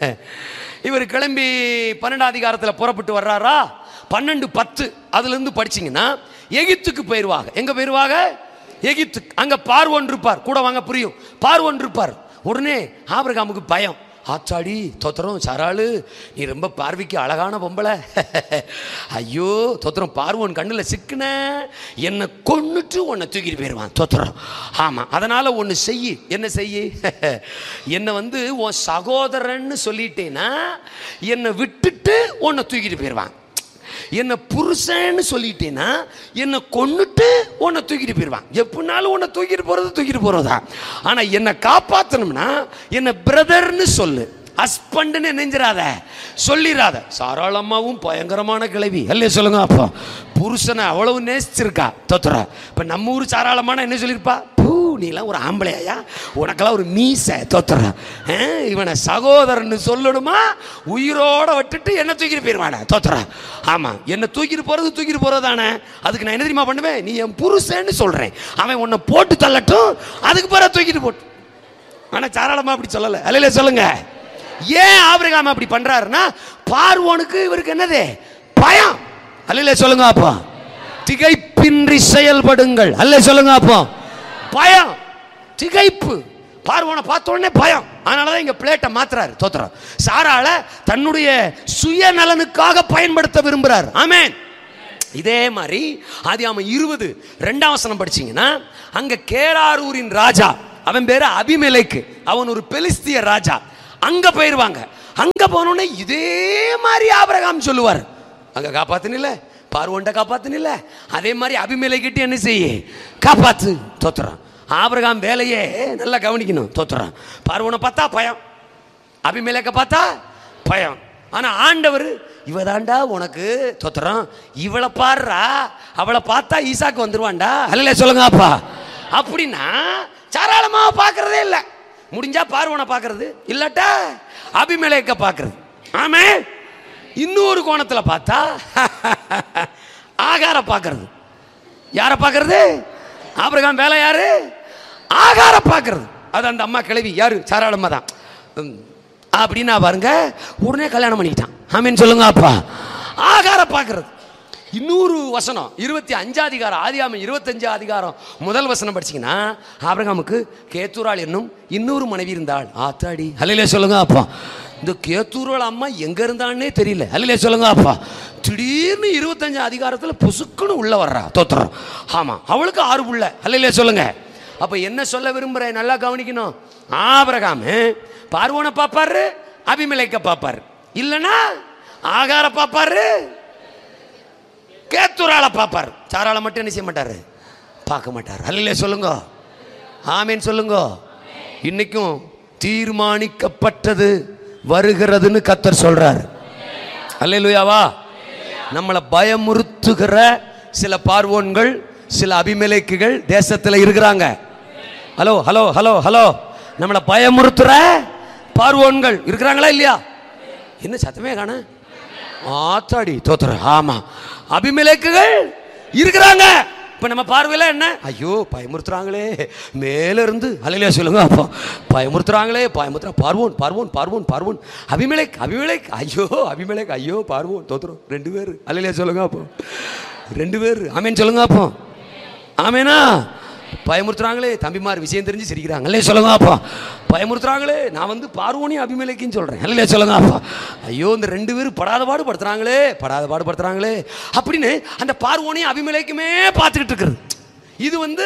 இவர் கிளம்பி பன்னெண்டாம் அதிகாரத்தில் புறப்பட்டு வர்றாரா பன்னெண்டு பத்து அதுலேருந்து படிச்சீங்கன்னா எகிப்துக்கு போயிடுவாங்க எங்க போயிடுவாங்க எகிப்து அங்க பார்வோன் இருப்பார் கூட வாங்க புரியும் பார்வோன் இருப்பார் உடனே ஆபிரகாமுக்கு பயம் ஆச்சாடி தோத்திரம் சராளு நீ ரொம்ப பார்வைக்கு அழகான பொம்பளை ஐயோ தோத்திரம் பார்வோன் கண்ணில் சிக்கின என்னை கொன்னுட்டு உன்னை தூக்கிட்டு போயிடுவான் தோத்திரம் ஆமாம் அதனால் ஒன்று செய் என்ன செய் என்னை வந்து உன் சகோதரன்னு சொல்லிட்டேன்னா என்னை விட்டுட்டு உன்னை தூக்கிட்டு போயிடுவான் என்னை புருஷன்னு சொல்லிட்டேன்னா என்னை கொன்னுட்டு உன்னை தூக்கிட்டு போயிடுவான் எப்படினாலும் உன்னை தூக்கிட்டு போறது தூக்கிட்டு போறதா ஆனா என்னை காப்பாத்தணும்னா என்னை பிரதர்னு சொல்லு ஹஸ்பண்ட்னு நெஞ்சிராத சொல்லிடாத சாராளம்மாவும் பயங்கரமான கிளவி அல்ல சொல்லுங்க அப்போ புருஷனை அவ்வளவு நேசிச்சிருக்கா தோத்துறா இப்ப நம்ம ஊர் சாராளமான என்ன சொல்லியிருப்பா பூ நீலாம் ஒரு ஆம்பளையா உனக்கெல்லாம் ஒரு மீசை தோத்துறா இவனை சகோதரன்னு சொல்லணுமா உயிரோட விட்டுட்டு என்ன தூக்கிட்டு போயிடுவானே தோத்துறா ஆமா என்ன தூக்கிட்டு போறது தூக்கிட்டு போறது தானே அதுக்கு நான் என்ன தெரியுமா பண்ணுவேன் நீ என் புருஷன்னு சொல்றேன் அவன் உன்னை போட்டு தள்ளட்டும் அதுக்கு பிறகு தூக்கிட்டு போட்டு ஆனா சாராளமா அப்படி சொல்லல அல்ல சொல்லுங்க ஏன் ஆபிரகாம் அப்படி பண்றாருன்னா பார்வோனுக்கு இவருக்கு என்னது பயம் அல்ல சொல்லுங்க அப்போ திகைப்பின்றி செயல்படுங்கள் அல்ல சொல்லுங்க அப்போ பயம் திகைப்பு பார்வோனை பார்த்த உடனே பயம் அதனாலதான் இங்க பிளேட்டை மாத்துறாரு தோத்துறாரு சாரால தன்னுடைய சுயநலனுக்காக பயன்படுத்த விரும்புறார் ஆமென் இதே மாதிரி ஆதியாம இருபது ரெண்டாம் வசனம் படிச்சீங்கன்னா அங்க கேராரூரின் ராஜா அவன் பேரு அபிமெலேக்கு அவன் ஒரு பெலிஸ்திய ராஜா அங்க போயிருவாங்க அங்க போனோடனே இதே மாதிரி ஆபிரகாம் சொல்லுவார் அங்க காப்பாத்துனில்ல பார்வோன்ட்ட காப்பாத்துனில்ல அதே மாதிரி அபிமெலேக்கிட்டு என்ன செய்ய காப்பாத்து தோத்துறான் ஆபிரகாம் வேலையே நல்லா கவனிக்கணும் தோத்துறான் பார்வோனை பார்த்தா பயம் அபிமேலக்க பார்த்தா பயம் ஆனா ஆண்டவர் இவதாண்டா உனக்கு தொத்துறான் இவளை பாடுறா அவளை பார்த்தா ஈசாக்கு வந்துருவான்டா அல்ல சொல்லுங்க அப்பா அப்படின்னா சாராளமா பார்க்கறதே இல்லை முடிஞ்சா பார்வனை பார்க்கறது இல்லாட்டா அபிமேலேக்க பார்க்கறது ஆமே இன்னொரு கோணத்துல பார்த்தா ஆகார பார்க்கறது யாரை பார்க்கறது ஆபிரகாம் வேலை யாரு ஆகார பார்க்கறது அது அந்த அம்மா கிளவி யாரு சாராளம்மா தான் ம், அப்படின்னா பாருங்க உடனே கல்யாணம் பண்ணிக்கிட்டான் ஆமீன் சொல்லுங்க அப்பா ஆகார பார்க்கறது இன்னொரு வசனம் இருபத்தி அஞ்சாம் அதிகாரம் ஆதியாம இருபத்தஞ்சு அதிகாரம் முதல் வசனம் படிச்சீங்கன்னா ஆபிரகாமுக்கு கேத்தூராள் என்னும் இன்னொரு மனைவி இருந்தாள் ஆத்தாடி ஹலையிலே சொல்லுங்க அப்பா இந்த கேத்தூராள் அம்மா எங்க இருந்தான்னே தெரியல ஹலையிலே சொல்லுங்க அப்பா திடீர்னு இருபத்தஞ்சு அதிகாரத்தில் புசுக்குன்னு உள்ள வர்றா தோத்துறோம் ஆமா அவளுக்கு ஆறு புள்ள ஹலையிலே சொல்லுங்க அப்ப என்ன சொல்ல விரும்புற நல்லா கவனிக்கணும் ஆபிரகாமு பார்வோனை பார்ப்பாரு அபிமலைக்க பார்ப்பாரு இல்லைன்னா ஆகார பார்ப்பாரு கேத்துரால பார்ப்பார் சாரால மட்டும் என்ன செய்ய மாட்டாரு பார்க்க மாட்டார் அல்ல சொல்லுங்க ஆமேன் சொல்லுங்க இன்னைக்கும் தீர்மானிக்கப்பட்டது வருகிறதுன்னு கத்தர் சொல்றார் அல்லேலூயாவா நம்மளை பயமுறுத்துகிற சில பார்வோன்கள் சில அபிமலைக்குகள் தேசத்தில் இருக்கிறாங்க ஹலோ ஹலோ ஹலோ ஹலோ நம்மளை பயமுறுத்துற பார்வோன்கள் இருக்கிறாங்களா இல்லையா என்ன சத்தமே காண ஆத்தாடி தோத்துற ஆமா அபிமலேக்குகள் இருக்கிறாங்க இப்ப நம்ம பார்வையில என்ன ஐயோ பயமுறுத்துறாங்களே மேல இருந்து அலையில சொல்லுங்க அப்போ பயமுறுத்துறாங்களே பயமுறுத்துறா பார்வோன் பார்வோன் பார்வோன் பார்வோன் அபிமலேக் அபிமலேக் ஐயோ அபிமலேக் ஐயோ பார்வோன் தோத்துறோம் ரெண்டு பேர் அலையில சொல்லுங்க அப்போ ரெண்டு பேர் ஆமேன் சொல்லுங்க அப்போ ஆமேனா பயமுறுத்துறாங்களே தம்பிமார் விஷயம் தெரிஞ்சு சிரிக்கிறாங்க அல்லே சொல்லுங்க அப்பா பயமுறுத்துறாங்களே நான் வந்து பார்வோனி அபிமலைக்குன்னு சொல்றேன் அல்லே சொல்லுங்க அப்பா ஐயோ இந்த ரெண்டு பேரும் படாத பாடு படுத்துறாங்களே படாத பாடு படுத்துறாங்களே அப்படின்னு அந்த பார்வோனி அபிமலைக்குமே பார்த்துக்கிட்டு இருக்கிறது இது வந்து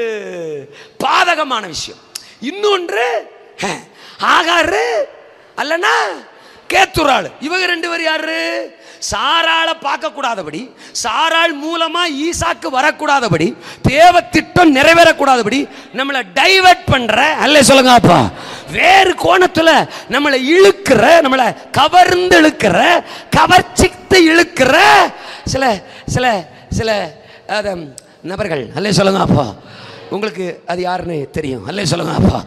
பாதகமான விஷயம் இன்னொன்று ஹ, ஆகாரு அல்லனா கேத்துராள் இவங்க ரெண்டு பேர் யாரு சாராளை பார்க்க கூடாதபடி சாராள் மூலமா ஈசாக்கு வரக்கூடாதபடி தேவ திட்டம் நிறைவேறக்கூடாதபடி நம்மளை டைவர்ட் பண்ற அல்ல சொல்லுங்க அப்பா வேறு கோணத்துல நம்மளை இழுக்கிற நம்மளை கவர்ந்து இழுக்கிற கவர்ச்சித்து இழுக்கிற சில சில சில அத, நபர்கள் அல்ல சொல்லுங்க அப்பா உங்களுக்கு அது யாருன்னு தெரியும் அல்லே சொல்லுங்க அப்பா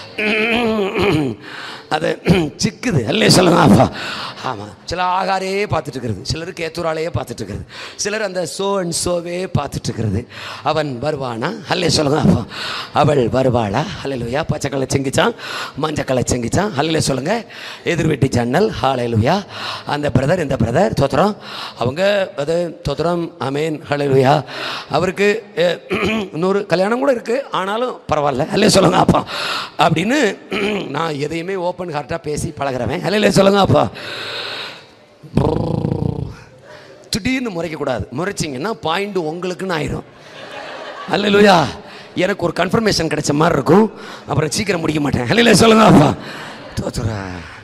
அது சிக்குது அல்லே சொல்லுங்க அப்பா ஆமாம் சில ஆகாரே பார்த்துட்டு இருக்கிறது சிலர் கேத்தூராலேயே பார்த்துட்டு இருக்கிறது சிலர் அந்த சோ அண்ட் சோவே பார்த்துட்டு இருக்கிறது அவன் வருவானா அல்லே சொல்லுங்க அப்பா அவள் வருவாளா ஹalleluya பச்சை கலை செங்கிச்சான் மஞ்சள் கலை செங்கிச்சான் ஹல்லே சொல்லுங்க எதிர் வீட்டு ஜன்னல் ஹalleluya அந்த பிரதர் இந்த பிரதர் தோத்திரம் அவங்க அது தோத்திரம் அமேன் ஹalleluya அவருக்கு அஹ், இன்னொரு கல்யாணம் கூட இருக்கு ஆனாலும் பரவாயில்ல அல்லே சொல்லுங்க அப்பா அப்படின்னு நான் எதையுமே ஓப்பன் ஹார்ட்டாக பேசி பழகிறவன் அல்ல சொல்லுங்க அப்பா திடீர்னு முறைக்கக்கூடாது முறைச்சிங்கன்னா பாயிண்ட் உங்களுக்குன்னு ஆயிரும் அல்லையா எனக்கு ஒரு கன்ஃபர்மேஷன் கிடைச்ச மாதிரி இருக்கும் அப்புறம் சீக்கிரம் முடிக்க மாட்டேன் அல்ல சொல்லுங்க அப்பா தோத்துறா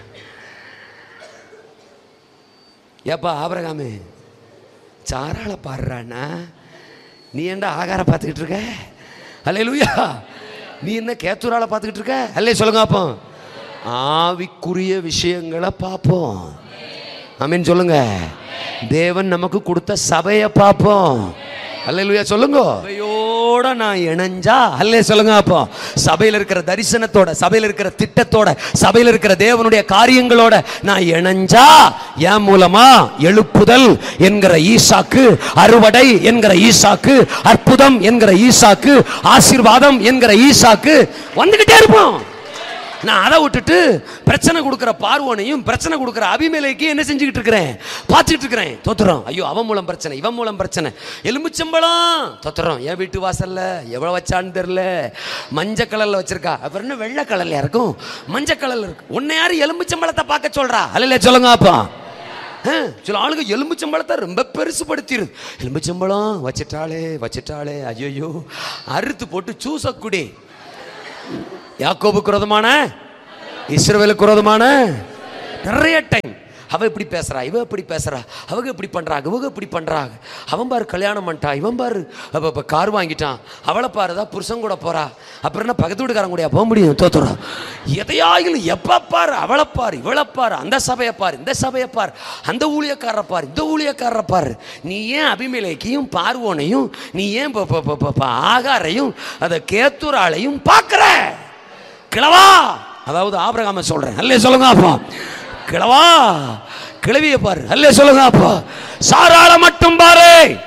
ஏப்பா ஆபரகாமே சாராள பாடுறானா நீ ஏன்டா ஆகாரம் பார்த்துக்கிட்டு இருக்க அல்லேலூயா நீ என்ன கேத்தூரால பார்த்துக்கிட்டு இருக்க அல்லே சொல்லுங்க அப்போ ஆவிக்குரிய விஷயங்களை பார்ப்போம் ஆமீன் சொல்லுங்க தேவன் நமக்கு கொடுத்த சபையை பார்ப்போம் அல்லேலூயா சொல்லுங்க சபையோட நான் இணைஞ்சா அல்லே சொல்லுங்க அப்போ சபையில் இருக்கிற தரிசனத்தோட சபையில் இருக்கிற திட்டத்தோட சபையில் இருக்கிற தேவனுடைய காரியங்களோட நான் இணைஞ்சா என் மூலமா எழுப்புதல் என்கிற ஈசாக்கு அறுவடை என்கிற ஈசாக்கு அற்புதம் என்கிற ஈசாக்கு ஆசீர்வாதம் என்கிற ஈசாக்கு வந்துகிட்டே இருப்போம் நான் அதை விட்டுட்டு பிரச்சனை கொடுக்குற பார்வோனையும் பிரச்சனை கொடுக்குற அபிமேலைக்கு என்ன செஞ்சுக்கிட்டு இருக்கிறேன் பார்த்துக்கிட்டு இருக்கிறேன் தோத்துறோம் ஐயோ அவன் மூலம் பிரச்சனை இவன் மூலம் பிரச்சனை எலும்புச்சம்பளம் தோத்துறோம் என் வீட்டு வாசல்ல எவ்வளோ வச்சான்னு தெரில மஞ்சள் கலரில் வச்சிருக்கா அப்புறம் என்ன வெள்ளை கலர்ல இருக்கும் மஞ்சள் கலர்ல இருக்கு உன்னை யாரு எலும்புச்சம்பளத்தை பார்க்க சொல்றா அல்ல சொல்லுங்க அப்பா ஆ, சில ஆளுங்க எலும்புச்சம்பழத்தை ரொம்ப பெருசுபடுத்திடுது எலும்புச்சம்பழம் வச்சிட்டாளே வச்சிட்டாளே ஐயோ அறுத்து போட்டு சூச குடி யாக்கோபுக்கு விரோதமான இஸ்ரவேலுக்கு விரோதமான நிறைய டைம் அவ இப்படி பேசுறா இவ இப்படி பேசுறா அவங்க இப்படி பண்றாங்க இவங்க இப்படி பண்றாங்க அவன் பாரு கல்யாணம் பண்ணிட்டான் இவன் பாரு அப்ப இப்ப கார் வாங்கிட்டான் அவளை பாருதா புருஷன் கூட போறா அப்புறம் என்ன பக்கத்து வீட்டுக்காரன் கூட போக முடியும் தோத்துறோம் எதையாயிலும் எப்ப பாரு அவளை பாரு இவளை பாரு அந்த சபையை பாரு இந்த சபையை பாரு அந்த ஊழியக்காரரை பாரு இந்த ஊழியக்காரரை பாரு நீ ஏன் அபிமேலைக்கையும் பார்வோனையும் நீ ஏன் ப- ப- ப- ப- ப- ஆகாரையும் அதை கேத்துராளையும் பார்க்கிற கிழவா அதாவது ஆபிரகாம சொல்றேன் அல்லே சொல்லுங்க அப்பா கிழவா கிழவிய பாரு அல்லே சொல்லுங்க அப்பா சாராள மட்டும் பாரு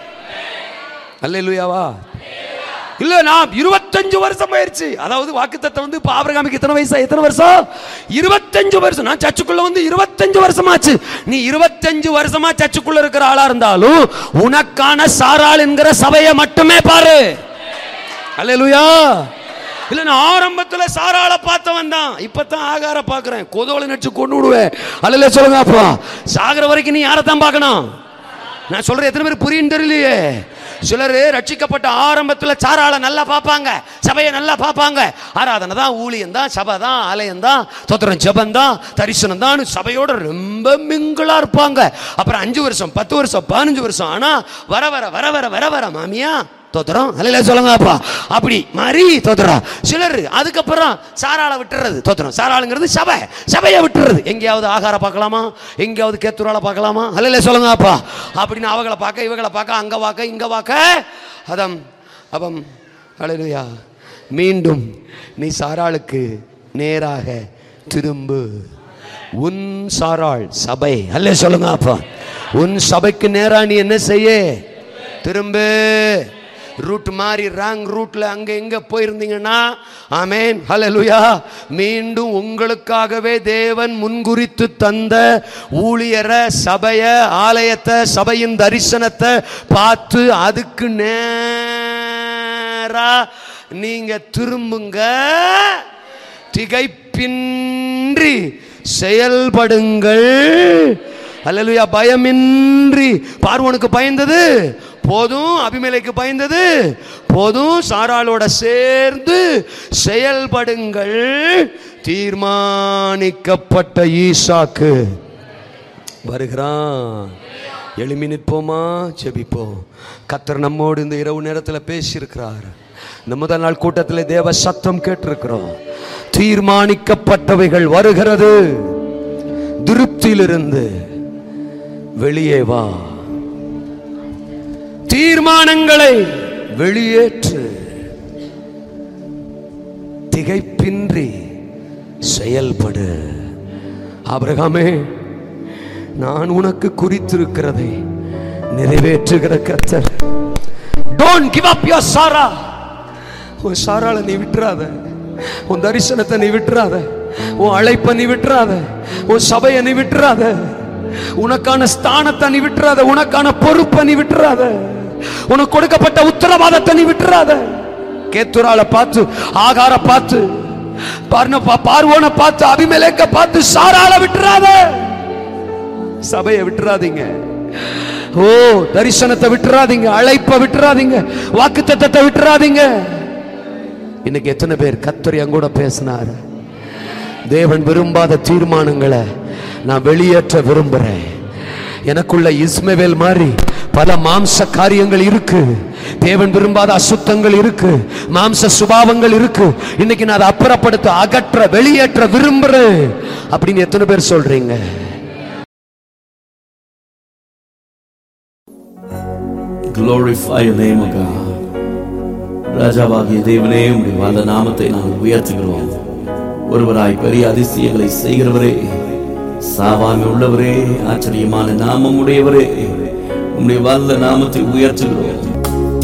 அல்லே லுயாவா இல்ல நான் இருபத்தஞ்சு வருஷம் ஆயிருச்சு அதாவது வாக்குத்தத்தை வந்து இப்ப ஆபிரகாமுக்கு எத்தனை வயசா எத்தனை வருஷம் இருபத்தஞ்சு வருஷம் நான் சர்ச்சுக்குள்ள வந்து இருபத்தஞ்சு வருஷமாச்சு நீ இருபத்தஞ்சு வருஷமா சர்ச்சுக்குள்ள இருக்கிற ஆளா இருந்தாலும் உனக்கான சாராள் என்கிற சபையை மட்டுமே பாரு அல்லேலூயா இல்ல நான் ஆரம்பத்துல சாராள பார்த்தவன் தான் இப்பதான் ஆகார பாக்குறேன் கொதோலை நடிச்சு கொண்டு விடுவேன் அல்ல சொல்லுங்க அப்பா சாகிற வரைக்கும் நீ யாரை தான் பார்க்கணும் நான் சொல்றேன் எத்தனை பேர் புரியும் தெரியலையே சிலர் ரட்சிக்கப்பட்ட ஆரம்பத்துல சாராள நல்லா பார்ப்பாங்க சபையை நல்லா பார்ப்பாங்க ஆராதனை தான் ஊழியம் தான் சபை தான் ஆலயம் தான் தோத்திரம் ஜெபம் தான் தரிசனம் தான் சபையோட ரொம்ப மிங்கிளா இருப்பாங்க அப்புறம் அஞ்சு வருஷம் பத்து வருஷம் பதினஞ்சு வருஷம் ஆனா வர வர வர வர வர வர மாமியா தோத்துறோம் அல்ல சொல்லுங்க அப்பா அப்படி மாதிரி தோத்துறோம் சிலர் அதுக்கப்புறம் சாராள விட்டுறது தோத்துறோம் சாராளுங்கிறது சபை சபையை விட்டுறது எங்கேயாவது ஆகார பார்க்கலாமா எங்கேயாவது கேத்துரால பார்க்கலாமா அல்ல சொல்லுங்க அப்பா அப்படின்னு அவங்கள பார்க்க இவங்களை பார்க்க அங்க பார்க்க இங்க பார்க்க அதம் அவம் அலையா மீண்டும் நீ சாராளுக்கு நேராக திரும்பு உன் சாராள் சபை அல்ல சொல்லுங்க அப்பா உன் சபைக்கு நேரா நீ என்ன செய்ய திரும்ப ரூட் மாறி ராங் ரூட்ல அங்க எங்க போயிருந்தீங்கன்னா ஆமேன் ஹalleluya மீண்டும் உங்களுக்காகவே தேவன் முன்குறித்து தந்த ஊழியரை சபைய ஆலயத்தை சபையின் தரிசனத்தை பார்த்து அதுக்கு நேரா நீங்க திரும்புங்க திகைப்பின்றி செயல்படுங்கள் அல்லேலூயா பயமின்றி பார்வோனுக்கு பயந்தது போதும் அபிமேலைக்கு பயந்தது போதும் சாராளோட சேர்ந்து செயல்படுங்கள் தீர்மானிக்கப்பட்ட ஈசாக்கு வருகிறான் எழுமி நிற்போமா ஜெபிப்போம் கத்தர் நம்மோடு இந்த இரவு நேரத்தில் பேசியிருக்கிறார் இந்த முதல் நாள் கூட்டத்தில் தேவ சத்தம் கேட்டிருக்கிறோம் தீர்மானிக்கப்பட்டவைகள் வருகிறது திருப்தியிலிருந்து வெளியே வா தீர்மானங்களை வெளியேற்று திகைப்பின்றி செயல்படு ஆபிரகாமே நான் உனக்கு குறித்திருக்கிறதை நிறைவேற்றுகிற கர்த்தர் don't give up your Sarah உன் சாராளை நீ விட்டுறாத உன் தரிசனத்தை நீ விட்டுறாத உன் அழைப்பை நீ விட்டுறாத உன் சபையை நீ விட்டுறாத உனக்கான ஸ்தானத்தை நீ விட்டுறாத உனக்கான பொறுப்பை நீ விட்டுறாத உனக்கு கொடுக்கப்பட்ட உத்தரவாதத்தை நீ விட்டுறாத கேத்துரால பார்த்து ஆகார பார்த்து பார்ன பார்வோனை பார்த்து அபிமேலேக்க பார்த்து சாராள விட்டுறாத சபையை விட்டுறாதீங்க ஓ தரிசனத்தை விட்டுறாதீங்க அழைப்பை விட்டுறாதீங்க வாக்குத்தத்தத்தை விட்டுறாதீங்க இன்னைக்கு எத்தனை பேர் கத்தர் என் கூட பேசினார் தேவன் விரும்பாத தீர்மானங்களை நான் வெளியேற்ற விரும்புறேன் எனக்குள்ள இஸ்மவேல் மாதிரி பல மாம்ச காரியங்கள் இருக்கு தேவன் விரும்பாத அசுத்தங்கள் இருக்கு மாம்ச சுபாவங்கள் இருக்கு இன்னைக்கு நான் அதை அப்புறப்படுத்த அகற்ற வெளியேற்ற விரும்புறேன் அப்படின்னு எத்தனை பேர் சொல்றீங்க glorify your name, O God. ராஜாவாகிய தேவனே உடைய வல்ல நாமத்தை நாங்கள் உயர்த்துகிறோம் ஒருவராய் பெரிய அதிசயங்களை செய்கிறவரே சாவாமை உள்ளவரே ஆச்சரியமான நாமம் உடையவரே உம்முடைய வல்ல நாமத்தை உயர்த்துகிறோம்